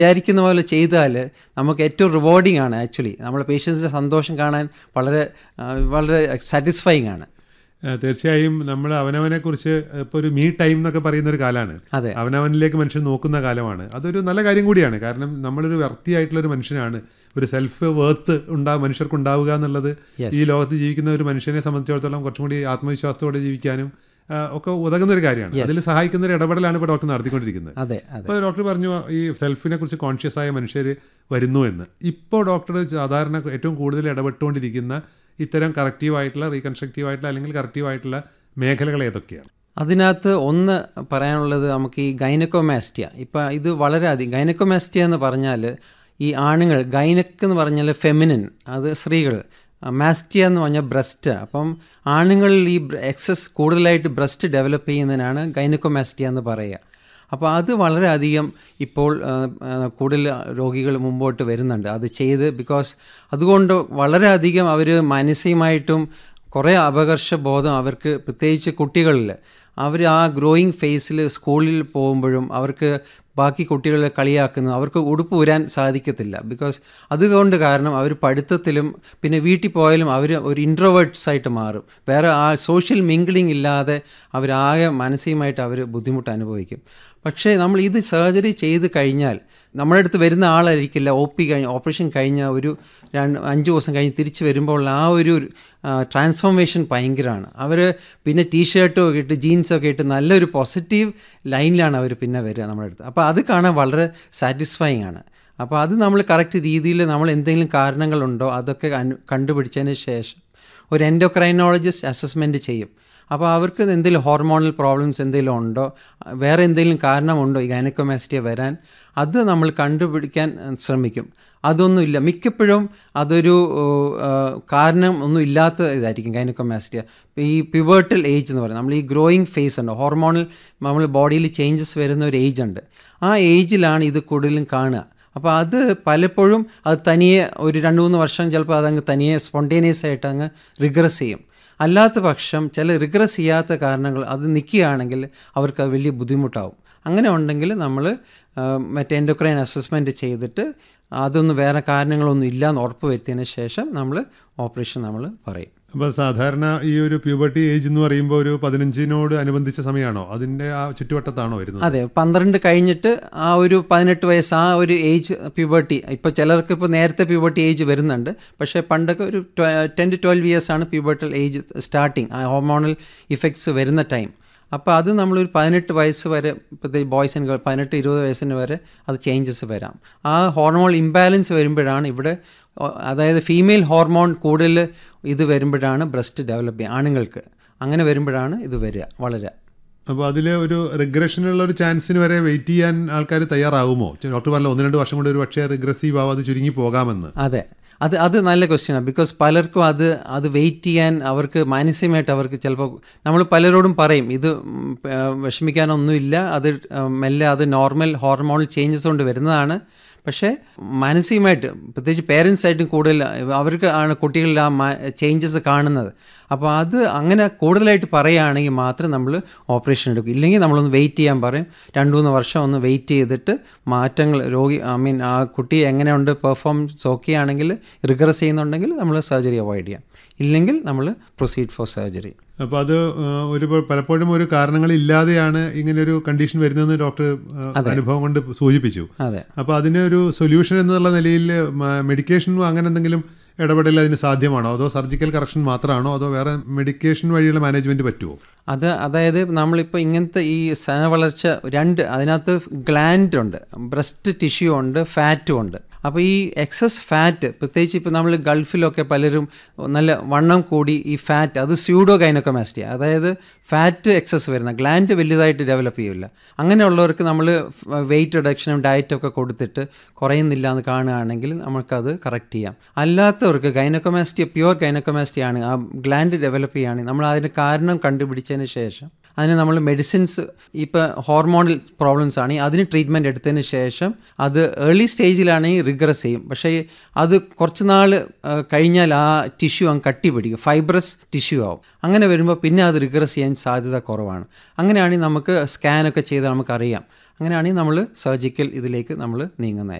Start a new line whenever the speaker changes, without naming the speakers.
വിചാരിക്കുന്ന പോലെ ചെയ്താൽ നമുക്ക് ഏറ്റവും റിവാർഡിംഗ് ആണ് ആക്ച്വലി നമ്മളെ പേഷ്യൻസിൻ്റെ സന്തോഷം കാണാൻ വളരെ ആ, വളരെ സാറ്റിസ്ഫൈങ് ആണ്
ആ, തീർച്ചയായും നമ്മൾ അവനവനെ കുറിച്ച് ഇപ്പോൾ ഒരു മീ ടൈം എന്നൊക്കെ പറയുന്ന ഒരു കാലമാണ്
അതെ
അവനവനിലേക്ക് മനുഷ്യൻ നോക്കുന്ന കാലമാണ് അതൊരു നല്ല കാര്യം കൂടിയാണ് കാരണം നമ്മളൊരു വ്യക്തിയായിട്ടുള്ള ഒരു മനുഷ്യനാണ് ഒരു സെൽഫ് വേർത്ത് ഉണ്ടാ മനുഷ്യർക്ക് ഉണ്ടാവുക എന്നുള്ളത്
Yes.
ഈ ലോകത്ത് ജീവിക്കുന്ന ഒരു മനുഷ്യനെ സംബന്ധിച്ചിടത്തോളം കുറച്ചും കൂടി ആത്മവിശ്വാസത്തോടെ ജീവിക്കാനും ആ, ഒക്കെ ഉതകുന്ന ഒരു കാര്യമാണ്
Yes.
അതിൽ സഹായിക്കുന്ന ഒരു ഇടപെടലാണ് ഇപ്പോൾ ഡോക്ടർ നടത്തിക്കൊണ്ടിരിക്കുന്നത്
അതെ അതെ
ഇപ്പോൾ ഡോക്ടർ പറഞ്ഞു ഈ സെൽഫിനെ കുറിച്ച് കോൺഷ്യസ് ആയ മനുഷ്യർ വരുന്നു എന്ന് ഇപ്പോൾ ഡോക്ടർ സാധാരണ ഏറ്റവും കൂടുതൽ ഇടപെട്ടുകൊണ്ടിരിക്കുന്ന ഇത്തരം കറക്റ്റീവ് ആയിട്ടുള്ള റീകൺസ്ട്രക്റ്റീവ് ആയിട്ടുള്ള അല്ലെങ്കിൽ കറക്റ്റീവ് ആയിട്ടുള്ള മേഖലകൾ ഏതൊക്കെയാണ്
അതിനകത്ത് ഒന്ന് പറയാനുള്ളത് നമുക്ക് ഈ ഗൈനക്കോമാസ്റ്റിയ ഇപ്പം ഇത് വളരെ അധികം ഗൈനക്കോമാസ്റ്റിയ എന്ന് പറഞ്ഞാൽ ഈ ആണുങ്ങൾ ഗൈനക്ക് എന്ന് പറഞ്ഞാൽ ഫെമിനിൻ അത് സ്ത്രീകൾ മാസ്റ്റിയ എന്ന് പറഞ്ഞാൽ ബ്രസ്റ്റ് അപ്പം ആണുങ്ങളിൽ ഈ എക്സസ് കൂടുതലായിട്ട് ബ്രസ്റ്റ് ഡെവലപ്പ് ചെയ്യുന്നതിനാണ് ഗൈനക്കോമാസ്റ്റിയ എന്ന് പറയുക അപ്പോൾ അത് വളരെയധികം ഇപ്പോൾ ആ, ആ, കൂടുതൽ രോഗികൾ മുമ്പോട്ട് വരുന്നുണ്ട് അത് ചെയ്ത് ബിക്കോസ് അതുകൊണ്ട് വളരെയധികം അവർ മാനസികമായിട്ടും കുറേ അപകർഷ ബോധം അവർക്ക് പ്രത്യേകിച്ച് കുട്ടികളിൽ അവർ ആ ഗ്രോയിങ് ഫേസിൽ സ്കൂളിൽ പോകുമ്പോഴും അവർക്ക് ബാക്കി കുട്ടികളെ കളിയാക്കുന്നു അവർക്ക് ഉടുപ്പ് ഊരാൻ സാധിക്കത്തില്ല ബിക്കോസ് അതുകൊണ്ട് കാരണം അവർ പഠിത്തത്തിലും പിന്നെ വീട്ടിൽ പോയാലും അവർ ഒരു ഇൻട്രോവേർട്സ് ആയിട്ട് മാറും വേറെ ആ സോഷ്യൽ മിങ്കിളിംഗ് ഇല്ലാതെ അവരാകെ മാനസികമായിട്ട് അവർ ബുദ്ധിമുട്ട് അനുഭവിക്കും പക്ഷേ നമ്മൾ ഇത് സർജറി ചെയ്ത് കഴിഞ്ഞാൽ നമ്മുടെ അടുത്ത് വരുന്ന ആളായിരിക്കില്ല ഒ പി കഴിഞ്ഞ് ഓപ്പറേഷൻ കഴിഞ്ഞ ഒരു രണ്ട് അഞ്ച് ദിവസം കഴിഞ്ഞ് തിരിച്ച് വരുമ്പോൾ ആ ഒരു ട്രാൻസ്ഫോർമേഷൻ ഭയങ്കരമാണ് അവർ പിന്നെ ടീഷർട്ടും ഒക്കെ ഇട്ട് ജീൻസൊക്കെ ഇട്ട് നല്ലൊരു പോസിറ്റീവ് ലൈനിലാണ് അവർ പിന്നെ വരിക നമ്മുടെ അടുത്ത് അപ്പോൾ അത് കാണാൻ വളരെ സാറ്റിസ്ഫൈങ് ആണ് അപ്പോൾ അത് നമ്മൾ കറക്റ്റ് രീതിയിൽ നമ്മൾ എന്തെങ്കിലും കാരണങ്ങളുണ്ടോ അതൊക്കെ അനു കണ്ടുപിടിച്ചതിന് ശേഷം ഒരു എൻഡോക്രൈനോളജിസ്റ്റ് അസസ്മെൻറ്റ് ചെയ്യും അപ്പോൾ അവർക്ക് എന്തെങ്കിലും ഹോർമോണൽ പ്രോബ്ലംസ് എന്തെങ്കിലും ഉണ്ടോ വേറെ എന്തെങ്കിലും കാരണമുണ്ടോ ഈ ഗൈനക്കോമാസ്റ്റിയ വരാൻ അത് നമ്മൾ കണ്ടുപിടിക്കാൻ അഹ്, ശ്രമിക്കും അതൊന്നുമില്ല മിക്കപ്പോഴും അതൊരു ആ, കാരണം ഒന്നും ഇല്ലാത്ത ഇതായിരിക്കും ഗൈനക്കോമാസ്റ്റിയ ഈ പിവേർട്ടൽ ഏജ് എന്ന് പറയുന്നത് നമ്മൾ ഈ ഗ്രോയിങ് ഫേസ് ഉണ്ട് ഹോർമോണൽ നമ്മൾ ബോഡിയിൽ ചേഞ്ചസ് വരുന്ന ഒരു ഏജ് ഉണ്ട് ആ ഏജിലാണ് ഇത് കൂടുതലും കാണുക അപ്പോൾ അത് പലപ്പോഴും അത് തനിയെ ഒരു രണ്ട് മൂന്ന് വർഷം ചിലപ്പോൾ അതങ്ങ് തനിയെ സ്പോണ്ടേനിയസ് ആയിട്ട് അങ്ങ് റിഗ്രസ് ചെയ്യും അല്ലാത്ത പക്ഷം ചില റിഗ്രസ് ചെയ്യാത്ത കാരണങ്ങൾ അത് നിൽക്കുകയാണെങ്കിൽ അവർക്ക് അത് വലിയ ബുദ്ധിമുട്ടാവും അങ്ങനെ ഉണ്ടെങ്കിൽ നമ്മൾ മറ്റേ എൻഡോക്രൈൻ അസസ്മെൻറ്റ് ചെയ്തിട്ട് അതൊന്നും വേറെ കാരണങ്ങളൊന്നും ഇല്ല എന്ന് ഉറപ്പ് വരുത്തിയതിന് ശേഷം നമ്മൾ ഓപ്പറേഷൻ നമ്മൾ പറയും
അപ്പോൾ സാധാരണ ഈ ഒരു പ്യൂബർട്ടി ഏജ് എന്ന് പറയുമ്പോൾ ഒരു പതിനഞ്ചിനോട് അനുബന്ധിച്ച സമയമാണോ അതിൻ്റെ ആ ചുറ്റുവട്ടത്താണോ വരുന്നത്
അതെ പന്ത്രണ്ട് കഴിഞ്ഞിട്ട് ആ ഒരു പതിനെട്ട് വയസ്സ് ആ ഒരു ഏജ് പ്യൂബർട്ടി ഇപ്പോൾ ചിലർക്ക് ഇപ്പോൾ നേരത്തെ പ്യൂബർട്ടി ഏജ് വരുന്നുണ്ട് പക്ഷേ പണ്ടൊക്കെ ഒരു ടെൻ ടു ട്വൽവ് ഇയേഴ്സാണ് പ്യൂബർട്ടൽ ഏജ് സ്റ്റാർട്ടിങ് ആ ഹോർമോണൽ ഇഫക്ട്സ് വരുന്ന ടൈം അപ്പോൾ അത് നമ്മളൊരു പതിനെട്ട് വയസ്സ് വരെ പ്രത്യേകിച്ച് ബോയ്സ് ആൻഡ് ഗേൾ പതിനെട്ട് ഇരുപത് വയസ്സിന് വരെ അത് ചേഞ്ചസ് വരാം ആ ഹോർമോൺ ഇംബാലൻസ് വരുമ്പോഴാണ് ഇവിടെ ഒ- അതായത് ഫീമെയിൽ ഹോർമോൺ കൂടുതൽ ഇത് വരുമ്പോഴാണ് ബ്രസ്റ്റ് ഡെവലപ്പ് ചെയ്യുക ആണുങ്ങൾക്ക് അങ്ങനെ വരുമ്പോഴാണ് ഇത് വരിക വളരുക
അപ്പോൾ അതിൽ ഒരു റിഗ്രഷനുള്ള ഒരു ചാൻസിന് വരെ വെയിറ്റ് ചെയ്യാൻ ആൾക്കാർ തയ്യാറാവുമോ ഡോക്ടർ പറഞ്ഞ ഒന്ന് രണ്ട് വർഷം കൊണ്ട് ഒരു പക്ഷേ റിഗ്രസീവ് ആവും അത് ചുരുങ്ങി പോകാമെന്ന്
അതെ അത് അത് നല്ല ക്വസ്റ്റ്യനാണ് ബിക്കോസ് പലർക്കും അത് അത് വെയിറ്റ് ചെയ്യാൻ അവർക്ക് മാനസികമായിട്ട് അവർക്ക് ചിലപ്പോൾ നമ്മൾ പലരോടും പറയും ഇത് ഉം, ആ, വിഷമിക്കാനൊന്നുമില്ല അത് ആ, മെല്ലെ അത് നോർമൽ ഹോർമോണൽ ചേഞ്ചസ് കൊണ്ട് വരുന്നതാണ് പക്ഷേ മാനസികമായിട്ട് പ്രത്യേകിച്ച് പേരൻസ് ആയിട്ടും കൂടുതൽ അവർക്ക് ആണ് കുട്ടികളിൽ ആ ചേഞ്ചസ് കാണുന്നത് അപ്പോൾ അത് അങ്ങനെ കൂടുതലായിട്ട് പറയുകയാണെങ്കിൽ മാത്രം നമ്മൾ ഓപ്പറേഷൻ എടുക്കും ഇല്ലെങ്കിൽ നമ്മളൊന്ന് വെയിറ്റ് ചെയ്യാൻ പറയും രണ്ട് മൂന്ന് വർഷം ഒന്ന് വെയിറ്റ് ചെയ്തിട്ട് മാറ്റങ്ങൾ രോഗി ഐ മീൻ ആ കുട്ടി എങ്ങനെയുണ്ട് പെർഫോമൻസ് ഓക്കെ ആണെങ്കിൽ റിഗ്രസ് ചെയ്യുന്നുണ്ടെങ്കിൽ നമ്മൾ സർജറി അവോയ്ഡ് ചെയ്യാം ഇല്ലെങ്കിൽ നമ്മൾ പ്രൊസീഡ് ഫോർ സർജറി
അപ്പോൾ അത് ആ, ഒരു പ- പലപ്പോഴും ഒരു കാരണങ്ങളില്ലാതെയാണ് ഇങ്ങനെ ഒരു കണ്ടീഷൻ വരുന്നതെന്ന് ഡോക്ടർ ആ, അനുഭവം കൊണ്ട് സൂചിപ്പിച്ചു
അതെ
അപ്പോൾ അതിന് ഒരു സൊല്യൂഷൻ എന്നുള്ള നിലയിൽ മെഡിക്കേഷനും അങ്ങനെ എന്തെങ്കിലും ഇടപെടൽ അതിന് സാധ്യമാണോ അതോ സർജിക്കൽ കറക്ഷൻ മാത്രമാണോ അതോ വേറെ മെഡിക്കേഷൻ വഴിയുള്ള മാനേജ്മെന്റ് പറ്റുമോ
അത് അതായത് നമ്മളിപ്പോൾ ഇങ്ങനത്തെ ഈ സന വളർച്ച രണ്ട് അതിനകത്ത് ഗ്ലാൻഡ് ഉണ്ട് ബ്രസ്റ്റ് ടിഷ്യൂ ഉണ്ട് ഫാറ്റും ഉണ്ട് അപ്പോൾ ഈ എക്സസ് ഫാറ്റ് പ്രത്യേകിച്ച് ഇപ്പോൾ നമ്മൾ ഗൾഫിലൊക്കെ പലരും നല്ല വണ്ണം കൂടി ഈ ഫാറ്റ് അത് സ്യൂഡോ ഗൈനോക്കമാസ്റ്റിയ അതായത് ഫാറ്റ് എക്സസ് വരുന്ന ഗ്ലാൻഡ് വലുതായിട്ട് ഡെവലപ്പ് ചെയ്യില്ല അങ്ങനെയുള്ളവർക്ക് നമ്മൾ വെയിറ്റ് റിഡക്ഷനും ഡയറ്റും ഒക്കെ കൊടുത്തിട്ട് കുറയുന്നില്ല എന്ന് കാണുകയാണെങ്കിൽ നമുക്കത് കറക്റ്റ് ചെയ്യാം അല്ലാത്തവർക്ക് ഗൈനോക്കമാസ്റ്റിയ പ്യുവർ ഗൈനോക്കമാസ്റ്റിയ ആണ് ആ ഗ്ലാൻഡ് ഡെവലപ്പ് ചെയ്യുകയാണെങ്കിൽ നമ്മൾ അതിന് കാരണം കണ്ടുപിടിച്ചതിന് ശേഷം അതിന് നമ്മൾ മെഡിസിൻസ് ഇപ്പോൾ ഹോർമോണൽ പ്രോബ്ലംസ് ആണെങ്കിൽ അതിന് ട്രീറ്റ്മെൻറ്റ് എടുത്തതിന് ശേഷം അത് ഏർലി സ്റ്റേജിലാണെങ്കിൽ റിഗ്രസ് ചെയ്യും പക്ഷേ അത് കുറച്ച് നാൾ കഴിഞ്ഞാൽ ആ ടിഷ്യൂ അങ്ങ് കട്ടി പിടിക്കും ഫൈബ്രസ് ടിഷ്യൂ ആവും അങ്ങനെ വരുമ്പോൾ പിന്നെ അത് റിഗ്രസ് ചെയ്യാൻ സാധ്യത കുറവാണ് അങ്ങനെയാണെങ്കിൽ നമുക്ക് സ്കാനൊക്കെ ചെയ്ത് നമുക്കറിയാം അങ്ങനെയാണെങ്കിൽ നമ്മൾ സർജിക്കൽ ഇതിലേക്ക് നമ്മൾ നീങ്ങുന്നതായിരിക്കും